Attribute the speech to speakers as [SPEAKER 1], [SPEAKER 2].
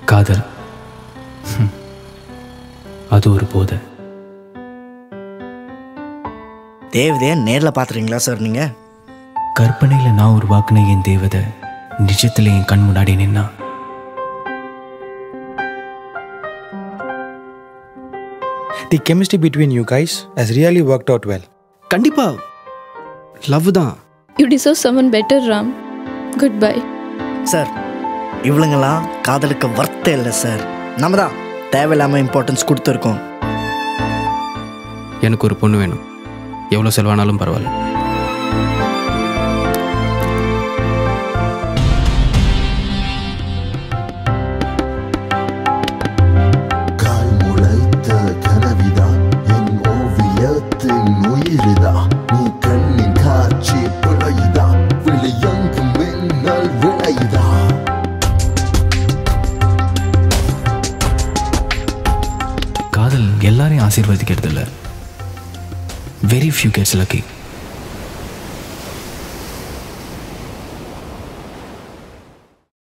[SPEAKER 1] காதல் ஹம். அது ஒரு போதை
[SPEAKER 2] தேவதையை நேரில் பார்த்துறீங்களா சார் நீங்கள்
[SPEAKER 1] கற்பனையில் நான் உருவாக்குன என் தேவதை நிஜத்தில் என் கண் முன்னாடி நின்னா
[SPEAKER 3] the chemistry between you guys has really work out well
[SPEAKER 4] கண்டிப்பா லவ் தான்
[SPEAKER 5] you deserve someone better Ram good bye
[SPEAKER 2] sir இவளுங்கெல்லாம் காதலுக்கு வர்த்தே இல்லை சார் நம்ம தான் தேவையில்லாமல் இம்பார்ட்டன்ஸ் கொடுத்துருக்கோம்
[SPEAKER 4] எனக்கு ஒரு பொண்ணு வேணும் எவ்வளோ செலவானாலும் பரவாயில்ல
[SPEAKER 6] கால் முளைத்த கனவிதா என் ஓவியத்தின் உயிரிதா நீ கண்ணின் காட்சி பிழையுதா விளையங்கும் மின்னல் விளையுதா
[SPEAKER 1] காதல் எல்லாரையும் ஆசீர்வதிக்கிறது இல்லை வெரி ஃபியூ கெட்ஸ் லக்கி